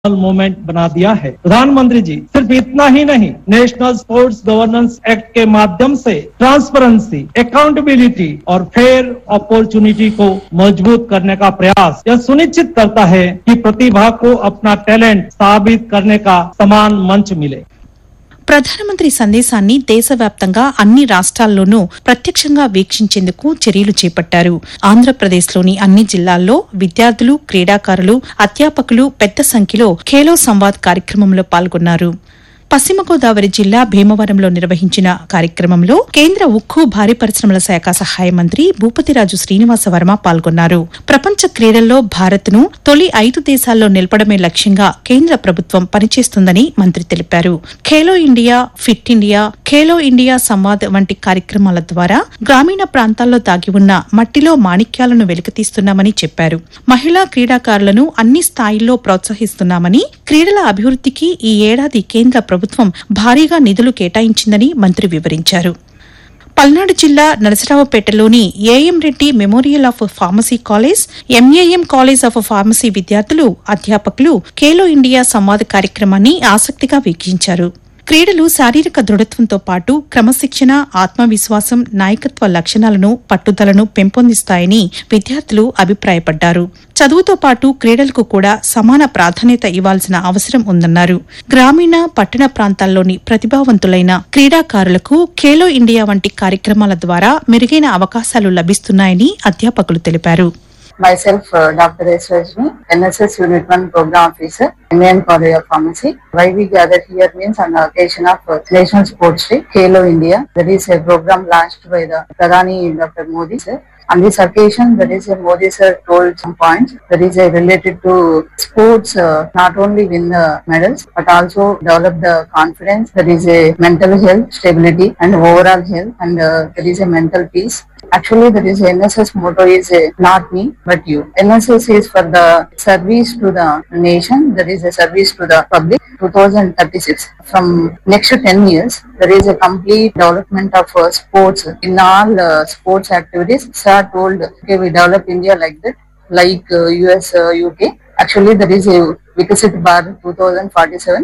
Movement बना दिया है प्रधानमंत्री जी सिर्फ इतना ही नहीं नेशनल स्पोर्ट्स गवर्नेंस एक्ट के माध्यम से ट्रांसपेरेंसी अकाउंटेबिलिटी और फेयर अपॉर्चुनिटी को मजबूत करने का प्रयास यह सुनिश्चित करता है कि प्रतिभा को अपना टैलेंट साबित करने का समान मंच मिले ప్రధానమంత్రి సందేశాన్ని దేశవ్యాప్తంగా అన్ని రాష్ట్రాల్లోనూ ప్రత్యక్షంగా వీక్షించేందుకు చర్యలు చేపట్టారు ఆంధ్రప్రదేశ్లోని అన్ని జిల్లాల్లో విద్యార్థులు క్రీడాకారులు అధ్యాపకులు పెద్ద సంఖ్యలో ఖేలో సంవాద్ కార్యక్రమంలో పాల్గొన్నారు పశ్చిమ గోదావరి జిల్లా భీమవరంలో నిర్వహించిన కార్యక్రమంలో కేంద్ర ఉక్కు భారీ పరిశ్రమల శాఖ సహాయ మంత్రి భూపతిరాజు శ్రీనివాస వర్మ పాల్గొన్నారు ప్రపంచ క్రీడల్లో భారత్ను తొలి ఐదు దేశాల్లో నిలపడమే లక్ష్యంగా కేంద్ర ప్రభుత్వం పనిచేస్తుందని మంత్రి తెలిపారు Khelo India fit India Khelo India Samvad వంటి కార్యక్రమాల ద్వారా గ్రామీణ ప్రాంతాల్లో దాగి ఉన్న మట్టిలో మాణిక్యాలను వెలికితీస్తున్నామని చెప్పారు మహిళా క్రీడాకారులను అన్ని స్థాయిల్లో ప్రోత్సహిస్తున్నామని క్రీడల అభివృద్ధికి ఈ ఏడాది కేంద్ర ప్రభుత్వం భారీగా నిధులు కేటాయించిందని మంత్రి వివరించారు పల్నాడు జిల్లా నరసరావుపేటలోని A M Reddy memorial of pharmacy college M A M college of pharmacy విద్యార్థులు అధ్యాపకులు ఖేలో ఇండియా సంవాద కార్యక్రమాన్ని ఆసక్తిగా వీక్షించారు క్రీడలు శారీరక దృఢత్వంతో పాటు క్రమశిక్షణ ఆత్మవిశ్వాసం నాయకత్వ లక్షణాలను పట్టుదలను పెంపొందిస్తాయని విద్యార్థులు అభిప్రాయపడ్డారు చదువుతో పాటు క్రీడలకు కూడా సమాన ప్రాధాన్యత ఇవ్వాల్సిన అవసరం ఉందన్నారు గ్రామీణ పట్టణ ప్రాంతాల్లోని ప్రతిభావంతులైన క్రీడాకారులకు ఖేలో ఇండియా వంటి కార్యక్రమాల ద్వారా మెరుగైన అవకాశాలు లభిస్తున్నాయని అధ్యాపకులు తెలిపారు Myself, uh, Dr. S. Rajni, NSS Unit 1 Program Officer, Indian College of Pharmacy. Why we gather here means on the occasion of uh, National Sports Day, Halo India. There is a program launched by the Pradhani Dr. Modi sir. On this occasion, there is a Modi sir told some points. There is a related to sports, uh, not only win the medals, but also develop the confidence. There is a mental health, stability, and overall health, and uh, there is a mental peace. Actually, there is NSS motto is uh, not me, but you. NSS is for the service to the nation. There is a service to the public. 2036. From next 10 years, there is a complete development of uh, sports in all uh, sports activities. Sir told, okay, we develop India like that, like uh, US, uh, UK. Actually, there is a Vikasit Bar 2047.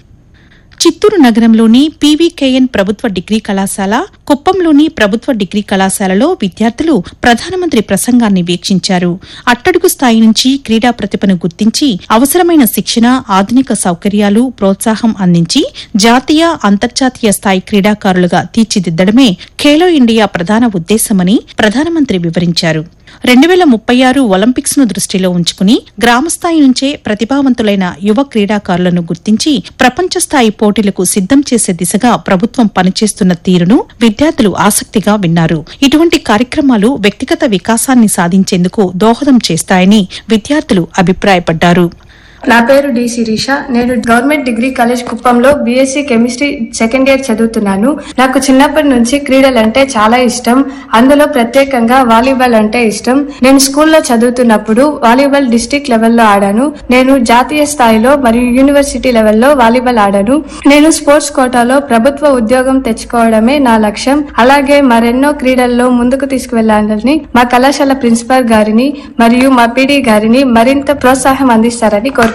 Chittoor నగరంలోని PVKN ప్రభుత్వ degree కళాశాల కుప్పంలోని ప్రభుత్వ degree కళాశాలలో విద్యార్థులు ప్రధానమంత్రి ప్రసంగాన్ని వీక్షించారు అట్టడుగు స్థాయి నుంచి క్రీడా ప్రతిభను గుర్తించి అవసరమైన శిక్షణ ఆధునిక సౌకర్యాలు ప్రోత్సాహం అందించి జాతీయ అంతర్జాతీయ స్థాయి క్రీడాకారులుగా తీర్చిదిద్దడమే ఖేలో ఇండియా ప్రధాన ఉద్దేశమని ప్రధానమంత్రి వివరించారు రెండు వేల ముప్పై ఆరు ఒలింపిక్స్ ను దృష్టిలో ఉంచుకుని గ్రామస్థాయి నుంచే ప్రతిభావంతులైన యువ క్రీడాకారులను గుర్తించి ప్రపంచ స్థాయి పోటీలకు సిద్దం చేసే దిశగా ప్రభుత్వం పనిచేస్తున్న తీరును విద్యార్థులు ఆసక్తిగా విన్నారు ఇటువంటి కార్యక్రమాలు వ్యక్తిగత వికాసాన్ని సాధించేందుకు దోహదం చేస్తాయని విద్యార్థులు అభిప్రాయపడ్డారు నా పేరు డి శిరీష నేను గవర్నమెంట్ డిగ్రీ కాలేజ్ కుప్పంలో బీఎస్సీ కెమిస్ట్రీ సెకండ్ ఇయర్ చదువుతున్నాను నాకు చిన్నప్పటి నుంచి క్రీడలు అంటే చాలా ఇష్టం అందులో ప్రత్యేకంగా వాలీబాల్ అంటే ఇష్టం నేను స్కూల్లో చదువుతున్నప్పుడు వాలీబాల్ డిస్టిక్ లెవెల్లో ఆడాను నేను జాతీయ స్థాయిలో మరియు యూనివర్సిటీ లెవెల్లో వాలీబాల్ ఆడాను నేను స్పోర్ట్స్ కోటాలో ప్రభుత్వ ఉద్యోగం తెచ్చుకోవడమే నా లక్ష్యం అలాగే మరెన్నో క్రీడల్లో ముందుకు తీసుకువెళ్లాలని మా కళాశాల ప్రిన్సిపాల్ గారిని మరియు మా పీడీ గారిని మరింత ప్రోత్సాహం అందిస్తారని కోరుతున్నాను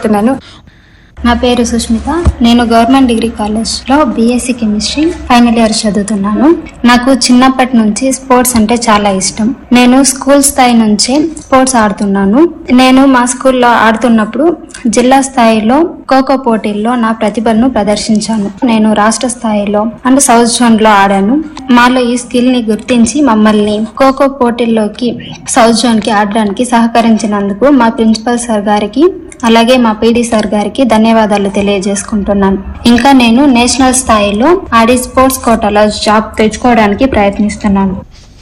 నా పేరు సుష్మిత నేను గవర్నమెంట్ డిగ్రీ కాలేజ్లో బీఎస్సీ కెమిస్ట్రీ ఫైనల్ ఇయర్ చదువుతున్నాను నాకు చిన్నప్పటి నుంచి స్పోర్ట్స్ అంటే చాలా ఇష్టం నేను స్కూల్ స్థాయి నుంచే స్పోర్ట్స్ ఆడుతున్నాను నేను మా స్కూల్లో ఆడుతున్నప్పుడు జిల్లా స్థాయిలో ఖోఖో పోటీల్లో నా ప్రతిభను ప్రదర్శించాను నేను రాష్ట్ర స్థాయిలో అండ్ సౌత్ జోన్ లో ఆడాను మాలో ఈ స్కిల్ ని గుర్తించి మమ్మల్ని ఖోఖో పోటీల్లోకి సౌత్ జోన్ కి ఆడడానికి సహకరించినందుకు మా ప్రిన్సిపల్ సార్ గారికి అలాగే మా పీడీ సార్ గారికి ధన్యవాదాలు తెలియజేసుకుంటున్నాను ఇంకా నేను నేషనల్ స్థాయిలో ఆడి స్పోర్ట్స్ కోటాలో జాబ్ తెచ్చుకోవడానికి ప్రయత్నిస్తున్నాను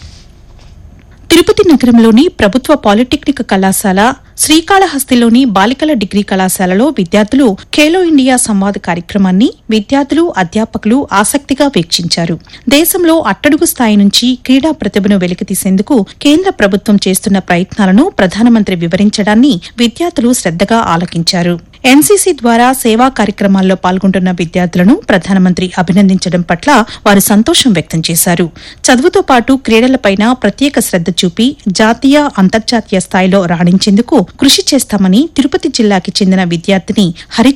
తిరుపతి నగరంలోని ప్రభుత్వ పాలిటెక్నిక్ కళాశాల శ్రీకాళహస్తిలోని బాలికల డిగ్రీ కళాశాలలో విద్యార్థులు ఖేలో ఇండియా సంవాద కార్యక్రమాన్ని విద్యార్థులు అధ్యాపకులు ఆసక్తిగా వీక్షించారు దేశంలో అట్టడుగు స్థాయి నుంచి క్రీడా ప్రతిభను వెలికితీసేందుకు కేంద్ర ప్రభుత్వం చేస్తున్న ప్రయత్నాలను ప్రధానమంత్రి వివరించడాన్ని విద్యార్థులు శ్రద్దగా ఆలకించారు ఎన్సీసీ ద్వారా సేవా కార్యక్రమాల్లో పాల్గొంటున్న విద్యార్థులను ప్రధానమంత్రి అభినందించడం పట్ల వారు సంతోషం వ్యక్తం చేశారు చదువుతో పాటు క్రీడలపైన ప్రత్యేక శ్రద్ద చూపి జాతీయ అంతర్జాతీయ స్థాయిలో రాణించేందుకు కృషి చేస్తామని తిరుపతి జిల్లాకి చెందిన విద్యార్థిని హరి